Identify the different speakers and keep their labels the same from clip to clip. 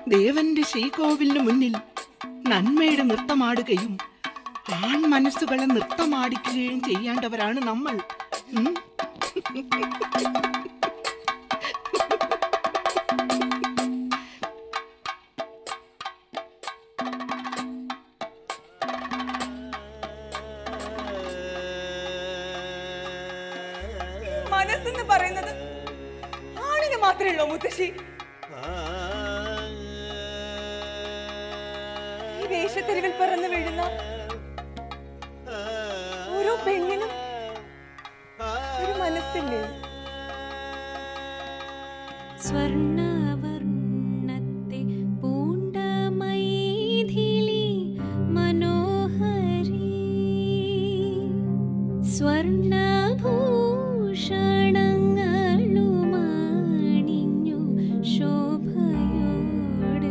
Speaker 1: ദേവന്റെ ശ്രീകോവിലിന് മുന്നിൽ നന്മയുടെ നൃത്തമാടുകയും ആൺ മനസ്സുകളെ നൃത്തമാടിക്കുകയും ചെയ്യേണ്ടവരാണ് നമ്മൾ ഉം?
Speaker 2: മനസ്സെന്ന് പറയുന്നത് ആണിന് മാത്രമേ ഉള്ളൂ മുത്തശ്ശി ഈ വേഷത്തെരുവിൽ പിറന്നു വീഴുന്ന ഓരോ പെണ്ണിനും ഒരു മനസ്സില്ലേ
Speaker 3: സ്വർണവർണ്ണത്തെ പൂണ്ട മൈഥിലി മനോഹരി സ്വർണഭൂഷണങ്ങളുമാണിഞ്ഞു ശോഭയോടെ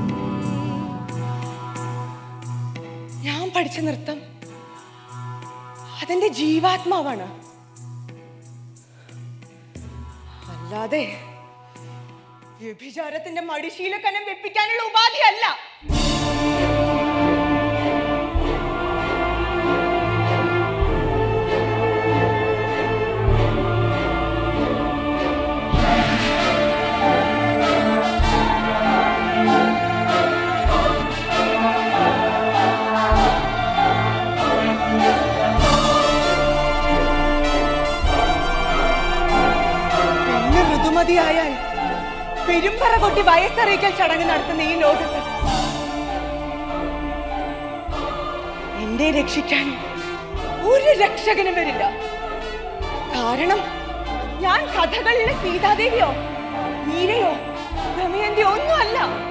Speaker 2: ഞാൻ പഠിച്ച നൃത്തം അതെന്റെ ജീവാത്മാവാണ് അല്ലാതെ വ്യഭിചാരത്തിന്റെ മടിശീലക്കനം വെപ്പിക്കാനുള്ള ഉപാധിയല്ല പെണ്ണ് ഋതുമതിയായാൽ പെരുമ്പറ കൊട്ടി വയസ്സറിയിക്കൽ ചടങ്ങ് നടത്തുന്ന ഈ ലോകത്ത് എന്നെ രക്ഷിക്കാൻ ഒരു രക്ഷകനും വരില്ല കാരണം ഞാൻ കഥകളിലെ സീതാദേവിയോ മീരയോ ദമയന്തിയോ ഒന്നുമല്ല